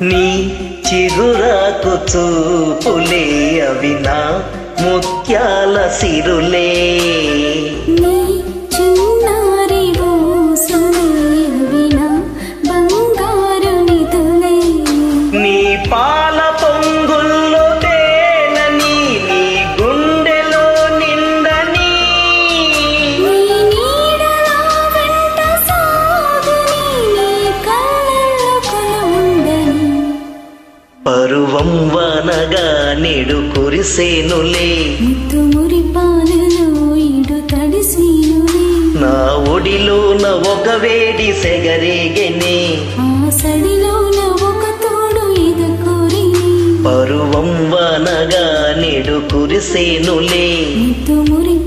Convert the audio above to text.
నీ చిగురాకు చూపులే అవి నా ముత్యాల సిరులే నీ చిన్నారి ఊసులే వినా బంగారు నిధులే నీ పాల పొంగుల్లో తేనని నీ గుండెలో నిందని నీ నీడలా వెంట సాగుని నీ కళ్ళల్లో కొలువుండని పరువం వనగా నెడు కురిసేనులే ముద్దు మురిపాలలో ఇడు తడిసీనులే నా ఒడిలోన ఒక వేడి సెగరేగెనే ఆ సడిలోన ఒక తోడు ఎదుకోరిని పరువం వనగా నెడు కురిసేనులే ముద్దు మురి